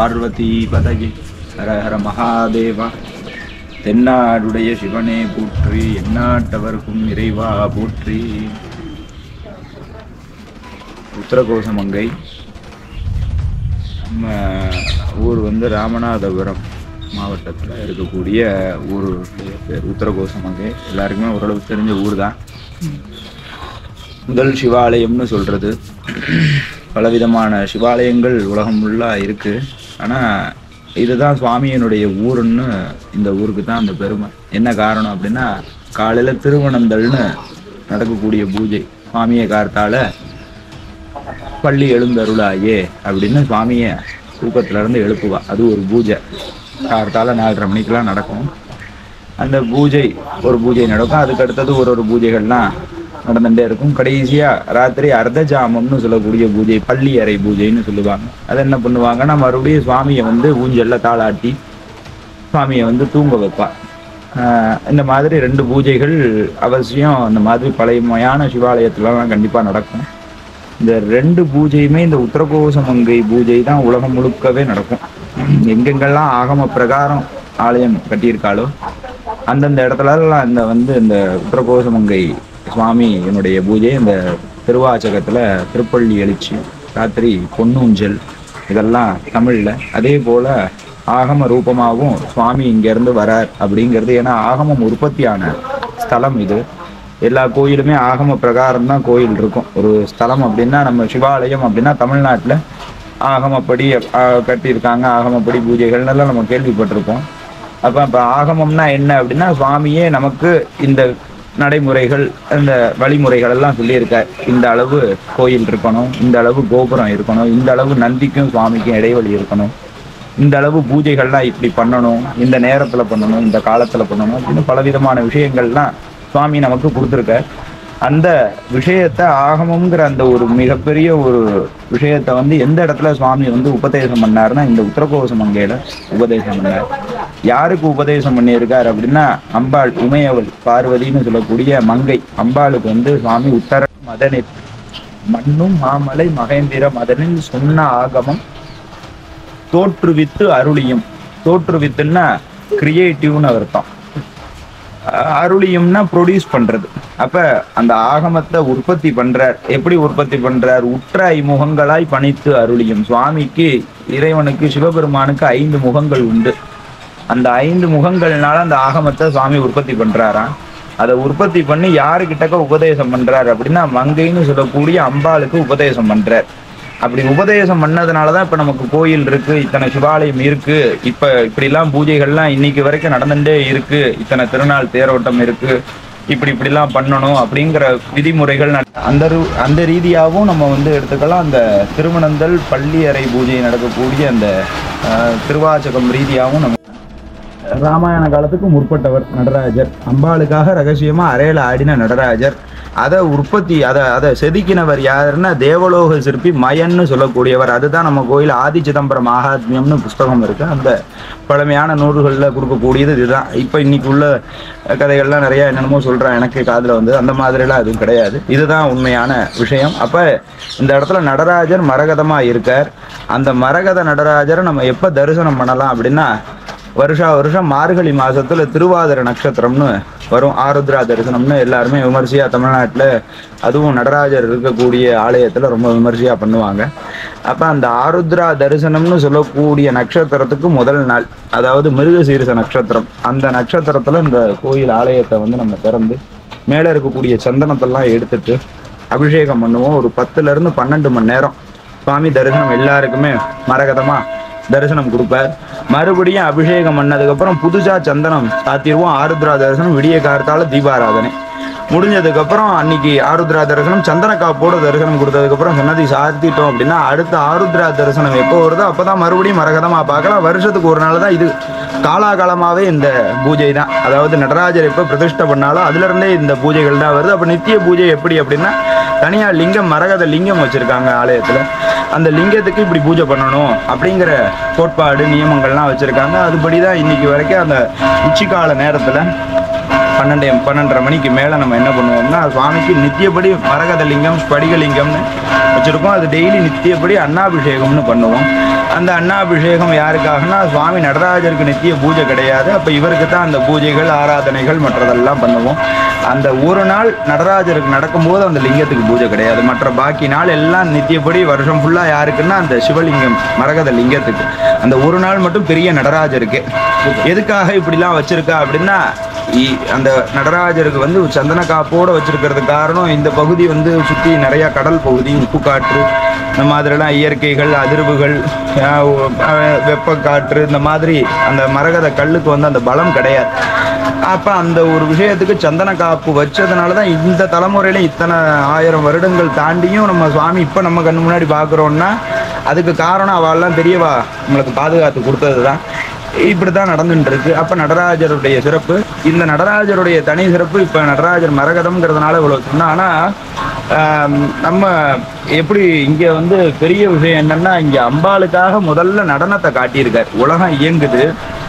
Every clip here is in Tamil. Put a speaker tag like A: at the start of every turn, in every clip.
A: பார்வதி பதகி ஹர ஹர மகாதேவா தென்னாடுடைய சிவனே போற்றி எந்நாட்டவர்க்கும் இறைவா போற்றி உத்தரகோசமங்கை நம்ம ஊர் வந்து ராமநாதபுரம் மாவட்டத்தில் இருக்கக்கூடிய ஊர் பேர் உத்தரகோசமங்கை எல்லாருக்குமே ஓரளவு தெரிஞ்ச ஊர் தான் முதல் சிவாலயம்னு சொல்கிறது பலவிதமான சிவாலயங்கள் உலகம் ஃபுல்லாக இருக்குது ஆனால் இதுதான் சுவாமியினுடைய ஊருன்னு இந்த ஊருக்கு தான் அந்த பெருமை என்ன காரணம் அப்படின்னா காலையில் திருவனந்தல்னு நடக்கக்கூடிய பூஜை சுவாமியை கார்த்தால பள்ளி எழுந்தருளாயே அப்படின்னு சுவாமியை தூக்கத்துல இருந்து எழுப்புவா அது ஒரு பூஜை கார்த்தால நாலரை மணிக்கெல்லாம் நடக்கும் அந்த பூஜை ஒரு பூஜை நடக்கும் அதுக்கு அடுத்தது ஒரு ஒரு பூஜைகள்லாம் நடந்துட்டே இருக்கும் கடைசியா ராத்திரி அர்த்த ஜாமம்னு சொல்லக்கூடிய பூஜை பள்ளி அறை பூஜைன்னு சொல்லுவாங்க அது என்ன பண்ணுவாங்கன்னா மறுபடியும் சுவாமியை வந்து ஊஞ்சல்ல தாளாட்டி சுவாமியை வந்து தூங்க வைப்பா ஆஹ் இந்த மாதிரி ரெண்டு பூஜைகள் அவசியம் இந்த மாதிரி பழையமையான சிவாலயத்துலலாம் கண்டிப்பா நடக்கும் இந்த ரெண்டு பூஜையுமே இந்த உத்தரகோசமங்கை பூஜை தான் உலகம் முழுக்கவே நடக்கும் எங்கெங்கெல்லாம் ஆகம பிரகாரம் ஆலயம் கட்டியிருக்காளோ அந்தந்த இடத்துலலாம் இந்த வந்து இந்த உத்தரகோசமங்கை சுவாமி என்னுடைய பூஜை இந்த திருவாச்சகத்துல திருப்பள்ளி எழுச்சி ராத்திரி பொன்னூஞ்சல் இதெல்லாம் தமிழ்ல அதே போல ஆகம ரூபமாகவும் சுவாமி இங்கேருந்து வரார் அப்படிங்கிறது ஏன்னா ஆகமம் உற்பத்தியான ஸ்தலம் இது எல்லா கோயிலுமே ஆகம பிரகாரம் தான் கோயில் இருக்கும் ஒரு ஸ்தலம் அப்படின்னா நம்ம சிவாலயம் அப்படின்னா தமிழ்நாட்டில் ஆகமப்படி ஆஹ், கட்டியிருக்காங்க ஆகமப்படி பூஜைகள்னு எல்லாம் நம்ம கேள்விப்பட்டிருப்போம் அப்போ இப்போ ஆகமம்னா என்ன அப்படின்னா சுவாமியே நமக்கு இந்த நடைமுறைகள் இந்த வழிமுறைகள் எல்லாம் சொல்லியிருக்கார் இந்த அளவு கோயில் இருக்கணும் இந்த அளவு கோபுரம் இருக்கணும் இந்த அளவு நந்திக்கும் சுவாமிக்கும் இடைவெளி இருக்கணும் இந்த அளவு பூஜைகள்லாம் இப்படி பண்ணணும் இந்த நேரத்தில் பண்ணணும் இந்த காலத்தில் பண்ணணும் அப்படின்னு பலவிதமான விஷயங்கள்லாம் சுவாமி நமக்கு கொடுத்துருக்க அந்த விஷயத்தை ஆகமங்கிற அந்த ஒரு மிகப்பெரிய ஒரு விஷயத்தை வந்து எந்த இடத்துல சுவாமி வந்து உபதேசம் பண்ணாருன்னா இந்த உத்தரகோச மங்கையில உபதேசம் பண்ணார் யாருக்கு உபதேசம் பண்ணியிருக்கார் அப்படின்னா அம்பாள் உமையவள் பார்வதின்னு சொல்லக்கூடிய மங்கை அம்பாளுக்கு வந்து சுவாமி உத்தர மதனில் மண்ணும் மாமலை மகேந்திர மதனில் சொன்ன ஆகமம் தோற்றுவித்து அருளியும் தோற்றுவித்துன்னா கிரியேட்டிவ்னு அர்த்தம் அஹ் அருளியும்னா ப்ரொடியூஸ் பண்றது அப்ப அந்த ஆகமத்தை உற்பத்தி பண்றார் எப்படி உற்பத்தி பண்றார் உற்ற ஐமுகங்களாய் பணித்து அருளியும் சுவாமிக்கு இறைவனுக்கு சிவபெருமானுக்கு ஐந்து முகங்கள் உண்டு அந்த ஐந்து முகங்கள்னால அந்த ஆகமத்தை சுவாமி உற்பத்தி பண்றாராம் அதை உற்பத்தி பண்ணி யாருக்கிட்டக்க உபதேசம் பண்றார் அப்படின்னா மங்கைன்னு சொல்லக்கூடிய அம்பாளுக்கு உபதேசம் பண்றார் அப்படி உபதேசம் பண்ணதுனாலதான் இப்ப நமக்கு கோயில் இருக்கு இத்தனை சிவாலயம் இருக்கு இப்ப இப்படிலாம் பூஜைகள்லாம் இன்னைக்கு வரைக்கும் நடந்துட்டே இருக்கு இத்தனை திருநாள் தேரோட்டம் இருக்கு இப்படி இப்படிலாம் பண்ணணும் அப்படிங்கிற விதிமுறைகள் நட- அந்த ரு- அந்த ரீதியாகவும் நம்ம வந்து எடுத்துக்கலாம் அந்த திருமணந்தல் பள்ளி அறை பூஜை நடக்கக்கூடிய அந்த அஹ், திருவாச்சகம் ரீதியாகவும் நம்ம ராமாயண காலத்துக்கு முற்பட்டவர் நடராஜர் அம்பாளுக்காக ரகசியமா அறையில ஆடின நடராஜர் அதை உற்பத்தி அதை அதை செதுக்கினவர் யாருன்னா தேவலோக சிற்பி மயன்னு சொல்லக்கூடியவர் அதுதான் நம்ம கோயில் ஆதி சிதம்பரம் மகாத்மியம்னு புஸ்தகம் இருக்கு அந்த பழமையான நூல்களில் கொடுக்கக்கூடியது இதுதான் இப்போ இன்னைக்கு உள்ள கதைகள்லாம் நிறைய என்னென்னமோ சொல்றேன் எனக்கு காதுல வந்து அந்த மாதிரிலாம் எதுவும் கிடையாது இதுதான் உண்மையான விஷயம் அப்ப இந்த இடத்துல நடராஜர் மரகதமா இருக்கார் அந்த மரகத நடராஜரை நம்ம எப்ப தரிசனம் பண்ணலாம் அப்படின்னா வருஷா வருஷம் மார்கழி மாசத்துல திருவாதிர நட்சத்திரம்னு வரும் ஆருத்ரா தரிசனம்னு எல்லாருமே விமர்சையா தமிழ்நாட்டுல அதுவும் நடராஜர் இருக்கக்கூடிய ஆலயத்துல ரொம்ப விமர்சையா பண்ணுவாங்க அப்ப அந்த ஆருத்ரா தரிசனம்னு சொல்லக்கூடிய நட்சத்திரத்துக்கு முதல் நாள் அதாவது மிருகசீரிச நட்சத்திரம் அந்த நட்சத்திரத்துல இந்த கோயில் ஆலயத்தை வந்து நம்ம திறந்து மேல இருக்கக்கூடிய சந்தனத்தெல்லாம் எடுத்துட்டு அபிஷேகம் பண்ணுவோம் ஒரு பத்துல இருந்து பன்னெண்டு மணி நேரம் சுவாமி தரிசனம் எல்லாருக்குமே மரகதமா தரிசனம் கொடுப்பார் மறுபடியும் அபிஷேகம் பண்ணதுக்கப்புறம் புதுசா சந்தனம் சாத்திடுவோம் ஆருத்ரா தரிசனம் விடிய காலத்தால தீபாராதனை முடிஞ்சதுக்கப்புறம் அன்னைக்கு ஆருத்ரா தரிசனம் சந்தன காப்போட தரிசனம் கொடுத்ததுக்கப்புறம் சன்னதி சாத்திட்டோம் அப்படின்னா அடுத்த ஆருத்ரா தரிசனம் எப்போ வருதோ அப்பதான் மறுபடியும் மரகதமா பார்க்கலாம் வருஷத்துக்கு ஒரு நாள் தான் இது காலாகாலமாவே இந்த பூஜை தான் அதாவது நடராஜர் எப்போ பிரதிஷ்டை பண்ணாலும் அதுல இருந்தே இந்த பூஜைகள் தான் வருது அப்போ நித்திய பூஜை எப்படி அப்படின்னா தனியா லிங்கம் மரகத லிங்கம் வச்சிருக்காங்க ஆலயத்துல அந்த லிங்கத்துக்கு இப்படி பூஜை பண்ணணும் அப்படிங்கிற கோட்பாடு நியமங்கள்லாம் வச்சிருக்காங்க அதுபடி தான் இன்னைக்கு வரைக்கும் அந்த உச்சிக்கால நேரத்துல பன்னெண்டு பன்னெண்டரை மணிக்கு மேலே நம்ம என்ன பண்ணுவோம்னா சுவாமிக்கு நித்தியப்படி மரகத லிங்கம் ஸ்படிகலிங்கம்னு வச்சுருக்கோம் அது டெய்லி நித்தியப்படி அன்னாபிஷேகம்னு பண்ணுவோம் அந்த அன்னாபிஷேகம் யாருக்காகனா சுவாமி நடராஜருக்கு நித்திய பூஜை கிடையாது அப்போ இவருக்கு தான் அந்த பூஜைகள் ஆராதனைகள் மற்றதெல்லாம் பண்ணுவோம் அந்த ஒரு நாள் நடராஜருக்கு நடக்கும்போது அந்த லிங்கத்துக்கு பூஜை கிடையாது மற்ற பாக்கி நாள் எல்லாம் நித்தியப்படி வருஷம் ஃபுல்லாக யாருக்குன்னா அந்த சிவலிங்கம் மரகத லிங்கத்துக்கு அந்த ஒரு நாள் மட்டும் பெரிய நடராஜருக்கு எதுக்காக இப்படிலாம் வச்சிருக்கா அப்படின்னா இ- அந்த நடராஜருக்கு வந்து சந்தன காப்போட வச்சிருக்கிறதுக்கு காரணம் இந்த பகுதி வந்து சுற்றி நிறையா கடல் பகுதி உப்பு காற்று இந்த மாதிரிலாம் இயற்கைகள் அதிர்வுகள் அஹ், அஹ், வெப்பக்காற்று இந்த மாதிரி அந்த மரகத கல்லுக்கு வந்து அந்த பலம் கிடையாது அப்போ அந்த ஒரு விஷயத்துக்கு சந்தன காப்பு வச்சதுனால தான் இந்த தலைமுறையில இத்தனை ஆயிரம் வருடங்கள் தாண்டியும் நம்ம சுவாமி இப்போ நம்ம கண்ணு முன்னாடி பார்க்குறோன்னா அதுக்கு காரணம் அவெல்லாம் பெரியவா நம்மளுக்கு பாதுகாத்து கொடுத்தது தான் இப்படி தான் நடந்துட்டு இருக்கு அப்போ நடராஜருடைய சிறப்பு இந்த நடராஜருடைய தனி சிறப்பு இப்போ நடராஜர் மரகதம்ங்கிறதுனால இவ்வளோ சொன்னா ஆனால் நம்ம எப்படி இங்கே வந்து பெரிய விஷயம் என்னன்னா இங்கே அம்பாளுக்காக முதல்ல நடனத்தை காட்டியிருக்கார் உலகம் இயங்குது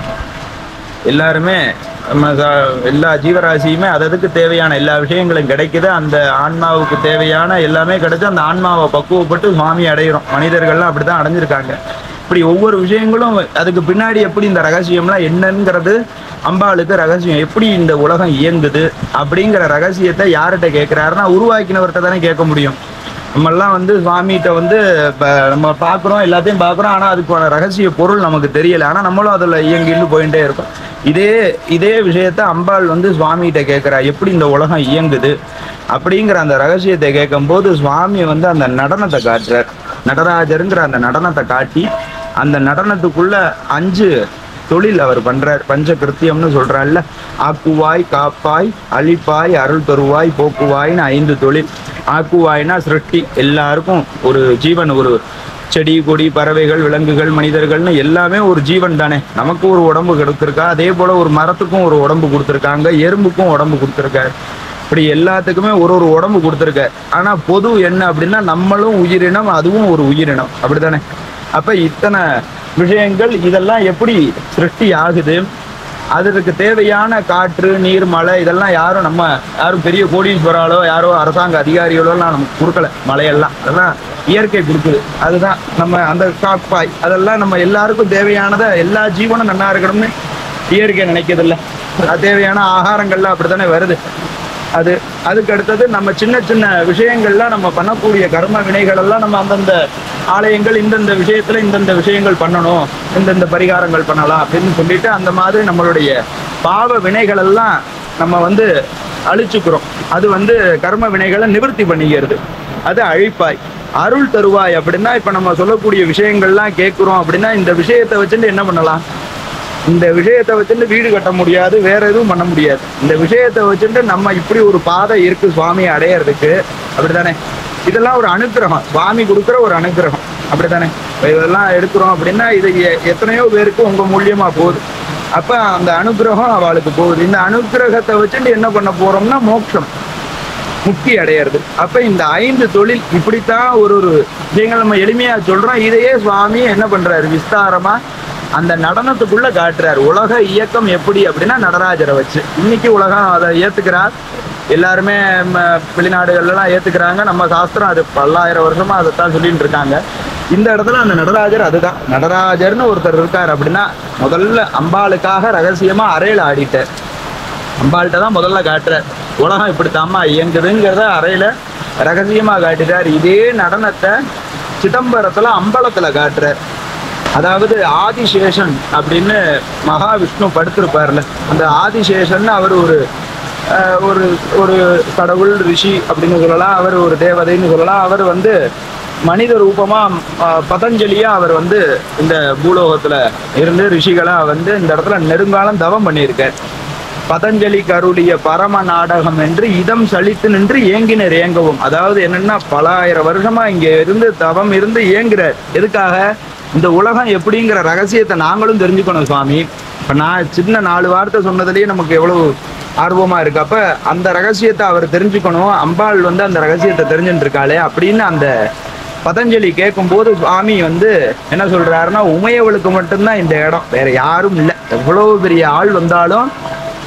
A: எல்லாருமே நம்ம ச- எல்லா ஜீவராசியுமே அததுக்கு தேவையான எல்லா விஷயங்களும் கிடைக்குது அந்த ஆன்மாவுக்கு தேவையான எல்லாமே கிடைச்சு அந்த ஆன்மாவை பக்குவப்பட்டு சுவாமி அடையிறோம் மனிதர்கள்லாம் அப்படிதான் அடைஞ்சிருக்காங்க இப்படி ஒவ்வொரு விஷயங்களும் அதுக்கு பின்னாடி எப்படி இந்த ரகசியம்லாம் என்னங்கிறது அம்பாளுக்கு ரகசியம் எப்படி இந்த உலகம் இயங்குது அப்படிங்கிற ரகசியத்தை யார்கிட்ட கேட்கிறாருன்னா உருவாக்கினவர்கிட்ட தானே கேட்க முடியும் நம்மெல்லாம் வந்து சுவாமிகிட்ட வந்து இப்போ நம்ம பார்க்குறோம் எல்லாத்தையும் பார்க்குறோம் ஆனால் அதுக்கான ரகசிய பொருள் நமக்கு தெரியல ஆனால் நம்மளும் அதில் இயங்கின்னு போயிட்டே இருக்கோம் இதே இதே விஷயத்த அம்பாள் வந்து சுவாமிகிட்ட கேட்குறா எப்படி இந்த உலகம் இயங்குது அப்படிங்கிற அந்த ரகசியத்தை கேட்கும்போது சுவாமி வந்து அந்த நடனத்தை காட்டுறார் நடராஜருங்கிற அந்த நடனத்தை காட்டி அந்த நடனத்துக்குள்ள அஞ்சு தொழில் அவர் பண்றார் பஞ்ச கிருத்தியம்னு சொல்றாருல்ல ஆக்குவாய் காப்பாய் அழிப்பாய் அருள் தருவாய் போக்குவாய்னு ஐந்து தொழில் ஆக்குவாய்னா சிருஷ்டி எல்லாருக்கும் ஒரு ஜீவன் ஒரு செடி கொடி பறவைகள் விலங்குகள் மனிதர்கள்னு எல்லாமே ஒரு ஜீவன் தானே நமக்கு ஒரு உடம்பு கொடுத்துருக்கா அதே போல ஒரு மரத்துக்கும் ஒரு உடம்பு கொடுத்துருக்காங்க எறும்புக்கும் உடம்பு கொடுத்துருக்காரு இப்படி எல்லாத்துக்குமே ஒரு ஒரு உடம்பு கொடுத்துருக்க ஆனா பொது என்ன அப்படின்னா நம்மளும் உயிரினம் அதுவும் ஒரு உயிரினம் அப்படிதானே அப்ப இத்தனை விஷயங்கள் இதெல்லாம் எப்படி சிருஷ்டி ஆகுது அதற்கு தேவையான காற்று நீர் மழை இதெல்லாம் யாரும் நம்ம யாரும் பெரிய கோடீஸ்வராலோ யாரோ அரசாங்க அதிகாரிகளோ எல்லாம் நமக்கு கொடுக்கல மழையெல்லாம் அதெல்லாம் இயற்கை கொடுக்குது அதுதான் நம்ம அந்த காப்பாய் அதெல்லாம் நம்ம எல்லாருக்கும் தேவையானதை எல்லா ஜீவனும் நல்லா இருக்கணும்னு இயற்கை நினைக்கிறதில்ல அது தேவையான ஆகாரங்கள்லாம் அப்படித்தானே வருது அது அதுக்கு அடுத்தது நம்ம சின்ன சின்ன விஷயங்கள்லாம் நம்ம பண்ணக்கூடிய கர்ம வினைகள் எல்லாம் நம்ம அந்தந்த ஆலயங்கள் இந்தந்த விஷயத்துல இந்தந்த விஷயங்கள் பண்ணணும் இந்தந்த பரிகாரங்கள் பண்ணலாம் அப்படின்னு சொல்லிட்டு அந்த மாதிரி நம்மளுடைய பாவ வினைகள் எல்லாம் நம்ம வந்து அழிச்சுக்கிறோம் அது வந்து கர்ம வினைகளை நிவர்த்தி பண்ணிக்கிறது அது அழிப்பாய் அருள் தருவாய் அப்படின்னா இப்ப நம்ம சொல்லக்கூடிய விஷயங்கள்லாம் கேட்குறோம் அப்படின்னா இந்த விஷயத்தை வச்சுட்டு என்ன பண்ணலாம் இந்த விஷயத்தை வச்சுட்டு வீடு கட்ட முடியாது வேற எதுவும் பண்ண முடியாது இந்த விஷயத்தை வச்சுட்டு நம்ம இப்படி ஒரு பாதை இருக்கு சுவாமி அடையறதுக்கு அப்படிதானே இதெல்லாம் ஒரு அனுக்கிரகம் சுவாமி கொடுக்குற ஒரு அனுக்கிரகம் அப்படிதானே இப்ப இதெல்லாம் எடுக்கிறோம் அப்படின்னா இது எ- எத்தனையோ பேருக்கு உங்க மூலியமா போகுது அப்ப அந்த அனுக்கிரகம் அவளுக்கு போகுது இந்த அனுக்கிரகத்தை வச்சுட்டு என்ன பண்ண போறோம்னா மோட்சம் முக்தி அடையிறது அப்ப இந்த ஐந்து தொழில் இப்படித்தான் ஒரு ஒரு விஷயங்கள் நம்ம எளிமையா சொல்றோம் இதையே சுவாமி என்ன பண்றாரு விஸ்தாரமா அந்த நடனத்துக்குள்ள காட்டுறாரு உலக இயக்கம் எப்படி அப்படின்னா நடராஜரை வச்சு இன்னைக்கு உலகம் அதை ஏத்துக்கிறார் எல்லாருமே ம, வெளிநாடுகள்ல எல்லாம் ஏத்துக்கிறாங்க நம்ம சாஸ்திரம் அது பல்லாயிரம் வருஷமா அதைத்தான் சொல்லிட்டு இருக்காங்க இந்த இடத்துல அந்த நடராஜர் அதுதான் நடராஜர்னு ஒருத்தர் இருக்கார் அப்படின்னா முதல்ல அம்பாளுக்காக ரகசியமா அறையில ஆடிட்டார் அம்பாள்கிட்ட தான் முதல்ல காட்டுறார் உலகம் இப்படித்தாம்மா இயங்குதுங்கிறத அறையில ரகசியமா காட்டுறார் இதே நடனத்தை சிதம்பரத்துல அம்பலத்துல காட்டுறார் அதாவது ஆதிசேஷன் அப்படின்னு மகாவிஷ்ணு படுத்திருப்பார்ல அந்த ஆதிசேஷன் அவர் ஒரு அஹ், ஒரு ஒரு கடவுள் ரிஷி அப்படின்னு சொல்லலாம் அவர் ஒரு தேவதைன்னு சொல்லலாம் அவர் வந்து மனித ரூபமா அஹ், பதஞ்சலியா அவர் வந்து இந்த பூலோகத்துல இருந்து ரிஷிகளா வந்து இந்த இடத்துல நெடுங்காலம் தவம் பண்ணியிருக்கார் பதஞ்சலி கருளிய பரம நாடகம் என்று இதம் சலித்து நின்று ஏங்கினர் ஏங்கவும் அதாவது என்னன்னா பல ஆயிரம் வருஷமா இங்க இருந்து தவம் இருந்து ஏங்குறார் எதுக்காக இந்த உலகம் எப்படிங்கிற ரகசியத்தை நாங்களும் தெரிஞ்சுக்கணும் சுவாமி இப்ப நான் சின்ன நாலு வார்த்தை சொன்னதுலயே நமக்கு எவ்வளவு ஆர்வமா இருக்கு அப்ப அந்த ரகசியத்தை அவர் தெரிஞ்சுக்கணும் அம்பாள் வந்து அந்த ரகசியத்தை தெரிஞ்சுட்டு இருக்காளே அப்படின்னு அந்த பதஞ்சலி கேட்கும்போது சுவாமி வந்து என்ன சொல்றாருன்னா உமையவளுக்கு மட்டும்தான் இந்த இடம் வேற யாரும் இல்லை எவ்வளவு பெரிய ஆள் வந்தாலும்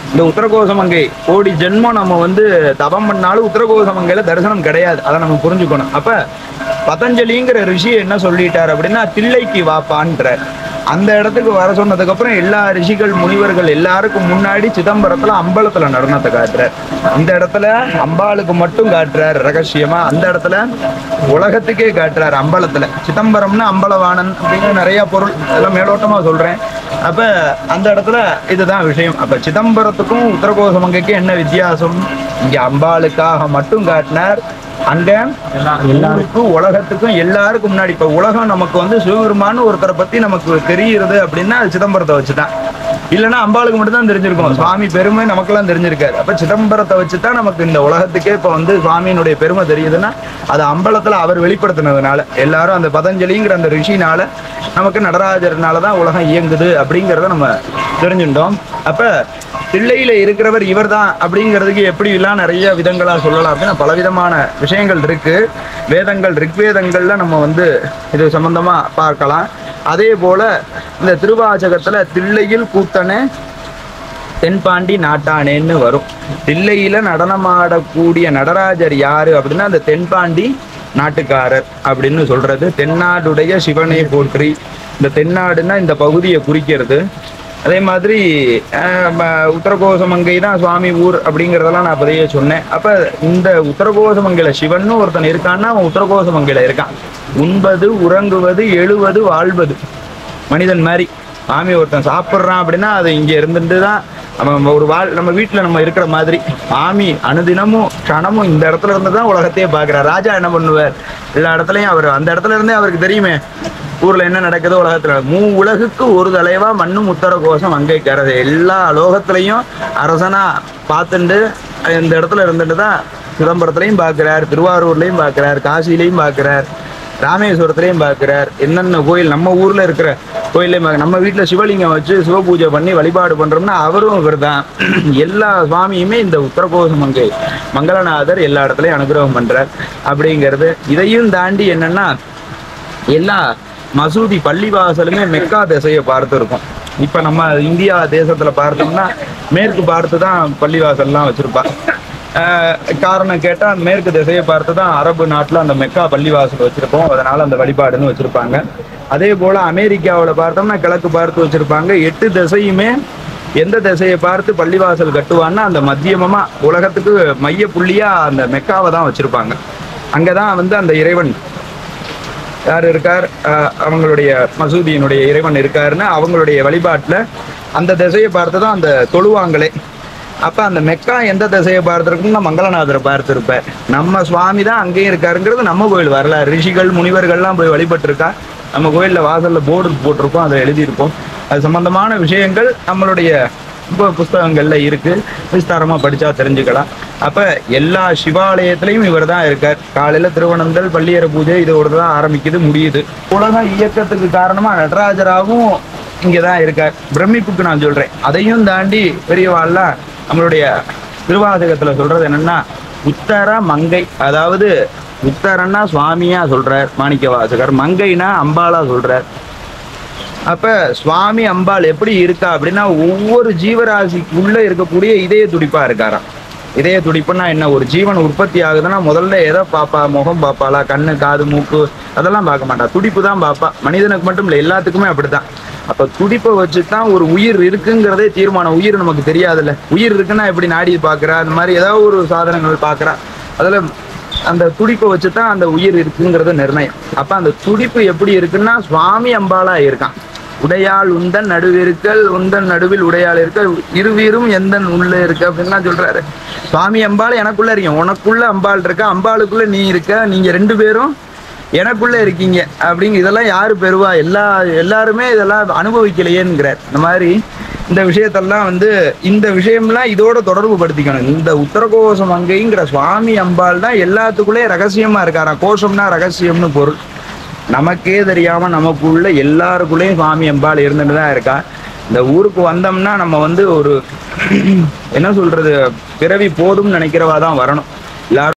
A: இந்த உத்தரகோசமங்கை கோடி ஜென்மம் நம்ம வந்து தவம் பண்ணாலும் உத்தரகோசமங்கையில தரிசனம் கிடையாது அதை நம்ம புரிஞ்சுக்கணும் அப்ப பதஞ்சலிங்கிற ரிஷி என்ன சொல்லிட்டார் அப்படின்னா தில்லைக்கு வாப்பான்ற அந்த இடத்துக்கு வர சொன்னதுக்கு அப்புறம் எல்லா ரிஷிகள் முனிவர்கள் எல்லாருக்கும் முன்னாடி சிதம்பரத்துல அம்பலத்துல நடனத்தை காட்டுறார் இந்த இடத்துல அம்பாளுக்கு மட்டும் காட்டுறார் ரகசியமா அந்த இடத்துல உலகத்துக்கே காட்டுறார் அம்பலத்துல சிதம்பரம்னு அம்பலவாணன் அப்படிங்கிற நிறைய பொருள் அதெல்லாம் மேலோட்டமா சொல்றேன் அப்ப அந்த இடத்துல இதுதான் விஷயம் அப்ப சிதம்பரத்துக்கும் உத்தரகோசமங்கைக்கும் என்ன வித்தியாசம் இங்க அம்பாளுக்காக மட்டும் காட்டினார் அங்க எல்லாருக்கும் உலகத்துக்கும் எல்லாருக்கும் முன்னாடி இப்ப உலகம் நமக்கு வந்து சிவபெருமான்னு ஒருத்தரை பத்தி நமக்கு தெரியுறது அப்படின்னா அது சிதம்பரத்தை வச்சுதான் இல்லைன்னா அம்பாளுக்கு மட்டும் தான் தெரிஞ்சிருக்கும் சுவாமி பெருமை நமக்கெல்லாம் தெரிஞ்சிருக்காது அப்ப சிதம்பரத்தை வச்சுதான் நமக்கு இந்த உலகத்துக்கே இப்ப வந்து சுவாமியினுடைய பெருமை தெரியுதுன்னா அது அம்பலத்துல அவர் வெளிப்படுத்தினதுனால எல்லாரும் அந்த பதஞ்சலிங்கிற அந்த ரிஷினால நமக்கு நடராஜர்னால தான் உலகம் இயங்குது அப்படிங்கிறத நம்ம தெரிஞ்சுட்டோம் அப்ப தில்லையில இருக்கிறவர் இவர்தான் அப்படிங்கிறதுக்கு எப்படி எல்லாம் நிறைய விதங்களா சொல்லலாம் அப்படின்னா பலவிதமான விஷயங்கள் இருக்கு வேதங்கள் ரிக்வேதங்கள்ல நம்ம வந்து இது சம்பந்தமா பார்க்கலாம் அதே போல இந்த திருவாசகத்துல தில்லையில் கூத்தனே தென்பாண்டி நாட்டானேன்னு வரும் தில்லையில நடனமாடக்கூடிய நடராஜர் யாரு அப்படின்னா அந்த தென்பாண்டி நாட்டுக்காரர் அப்படின்னு சொல்றது தென்னாடுடைய சிவனை போற்றி இந்த தென்னாடுன்னா இந்த பகுதியை குறிக்கிறது அதே மாதிரி அஹ், ம- உத்தரகோசமங்கை தான் சுவாமி ஊர் அப்படிங்கிறதெல்லாம் நான் அப்பதையே சொன்னேன் அப்ப இந்த உத்தரகோசமங்கையில சிவன்னு ஒருத்தன் இருக்கான்னா அவன் உத்தரகோசமங்கையில இருக்கான் உண்பது உறங்குவது எழுவது வாழ்வது மனிதன் மாதிரி சாமி ஒருத்தன் சாப்பிட்றான் அப்படின்னா அது இங்க இருந்துட்டு தான் நம்ம ஒரு வாழ் நம்ம வீட்டில் நம்ம இருக்கிற மாதிரி சாமி அனுதினமும் க்ஷணமும் இந்த இடத்துல இருந்து தான் உலகத்தையே பார்க்குறார் ராஜா என்ன பண்ணுவார் எல்லா இடத்துலையும் அவர் அந்த இடத்துல இருந்தே அவருக்கு தெரியுமே ஊர்ல என்ன நடக்குது உலகத்துல மூ உலகுக்கு ஒரு தலைவா மண்ணும் உத்தர கோஷம் அங்கே கரது எல்லா லோகத்திலையும் அரசனா பார்த்துட்டு இந்த இடத்துல இருந்துட்டு தான் சிதம்பரத்துலையும் பார்க்கிறார் திருவாரூர்லையும் பார்க்கிறார் காசிலையும் பார்க்கிறார் ராமேஸ்வரத்துலையும் பார்க்கிறார் என்னென்ன கோயில் நம்ம ஊர்ல இருக்கிற கோயிலையும் பார்க்க- நம்ம வீட்டுல சிவலிங்கம் வச்சு சிவபூஜை பண்ணி வழிபாடு பண்றோம்னா அவரும் இவர் தான் எல்லா சுவாமியுமே இந்த உத்தரகோச மங்கை மங்களநாதர் எல்லா இடத்துலயும் அனுகிரகம் பண்றார் அப்படிங்கிறது இதையும் தாண்டி என்னன்னா எல்லா மசூதி பள்ளிவாசலுமே மெக்கா திசையை பார்த்து இருக்கும் இப்ப நம்ம இந்தியா தேசத்துல பார்த்தோம்னா மேற்கு பார்த்து தான் பள்ளிவாசல்லாம் வச்சிருப்பா ஆஹ் காரணம் கேட்டா அந்த மேற்கு திசையை பார்த்து தான் அரபு நாட்டுல அந்த மெக்கா பள்ளிவாசல் வச்சிருப்போம் அதனால அந்த வழிபாடுன்னு வச்சிருப்பாங்க அதே போல அமெரிக்காவுல பார்த்தோம்னா கிழக்கு பார்த்து வச்சிருப்பாங்க எட்டு திசையுமே எந்த திசையை பார்த்து பள்ளிவாசல் கட்டுவான்னா அந்த மத்தியமமா உலகத்துக்கு மைய புள்ளியா அந்த மெக்காவை தான் வச்சிருப்பாங்க அங்கதான் வந்து அந்த இறைவன் யார் இருக்கார் அஹ் அவங்களுடைய மசூதியினுடைய இறைவன் இருக்காருன்னு அவங்களுடைய வழிபாட்டுல அந்த திசையை பார்த்து தான் அந்த தொழுவாங்களே அப்ப அந்த மெக்கா எந்த திசையை பார்த்துருக்குன்னா மங்களநாதரை பார்த்துருப்பேன் நம்ம சுவாமி தான் அங்கேயும் இருக்காருங்கிறது நம்ம கோயில் வரலாறு ரிஷிகள் முனிவர்கள்லாம் போய் வழிபட்டிருக்கா நம்ம கோயில்ல வாசல்ல போர்டு போட்டிருக்கோம் அதை எழுதியிருக்கோம் அது சம்பந்தமான விஷயங்கள் நம்மளுடைய இப்போ புஸ்தகங்கள்ல இருக்கு விஸ்தாரமா படிச்சா தெரிஞ்சுக்கலாம் அப்ப எல்லா சிவாலயத்திலையும் இவர் தான் இருக்கார் காலையில திருவனந்தல் பள்ளியற பூஜை இதோட தான் ஆரம்பிக்குது முடியுது உலக இயக்கத்துக்கு காரணமா நடராஜராவும் இங்கதான் இருக்கார் பிரமிப்புக்கு நான் சொல்றேன் அதையும் தாண்டி பெரியவாள்லாம் நம்மளுடைய திருவாசகத்துல சொல்றது என்னன்னா உத்தர மங்கை அதாவது உத்தரன்னா சுவாமியா சொல்றார் மாணிக்க வாசகர் மங்கைனா அம்பாளா சொல்றார் அப்ப சுவாமி அம்பாள் எப்படி இருக்கா அப்படின்னா ஒவ்வொரு ஜீவராசிக்குள்ள இருக்கக்கூடிய இதய துடிப்பா இருக்காராம் இதய துடிப்புன்னா என்ன ஒரு ஜீவன் உற்பத்தி ஆகுதுன்னா முதல்ல எதை பாப்பா முகம் பாப்பாளா கண்ணு காது மூக்கு அதெல்லாம் பார்க்க மாட்டா துடிப்பு தான் பாப்பா மனிதனுக்கு மட்டும் இல்லை எல்லாத்துக்குமே அப்படித்தான் அப்ப துடிப்பை வச்சு தான் ஒரு உயிர் இருக்குங்கிறதே தீர்மானம் உயிர் நமக்கு தெரியாதுல்ல உயிர் இருக்குன்னா எப்படி நாடி பார்க்கறா அந்த மாதிரி ஏதாவது ஒரு சாதனங்கள் பார்க்கறா அதுல அந்த துடிப்பை வச்சு தான் அந்த உயிர் இருக்குங்கிறது நிர்ணயம் அப்ப அந்த துடிப்பு எப்படி இருக்குன்னா சுவாமி அம்பாளா இருக்கான் உடையாள் உந்தன் நடுவிருக்கல் உந்தன் நடுவில் உடையாள் இருக்க இருவீரும் எந்தன் உள்ள இருக்கு அப்படின்லாம் சொல்றாரு சுவாமி அம்பாள் எனக்குள்ள இருக்கீங்க உனக்குள்ள அம்பாள் இருக்க அம்பாளுக்குள்ள நீ இருக்க நீங்க ரெண்டு பேரும் எனக்குள்ள இருக்கீங்க அப்படிங்க இதெல்லாம் யாரு பெறுவா எல்லா எல்லாருமே இதெல்லாம் அனுபவிக்கலையேங்கிறார் இந்த மாதிரி இந்த விஷயத்தெல்லாம் வந்து இந்த விஷயம்லாம் இதோட தொடர்பு படுத்திக்கணும் இந்த உத்தரகோசம் அங்கைங்கிற சுவாமி அம்பாள் தான் எல்லாத்துக்குள்ளே ரகசியமா இருக்காராம் கோஷம்னா ரகசியம்னு பொருள் நமக்கே தெரியாம நமக்குள்ள எல்லாருக்குள்ளேயும் சுவாமி அம்பாள் இருந்துட்டு தான் இருக்கா இந்த ஊருக்கு வந்தோம்னா நம்ம வந்து ஒரு என்ன சொல்றது பிறவி போதும்னு நினைக்கிறவா தான் வரணும் எல்லாரும்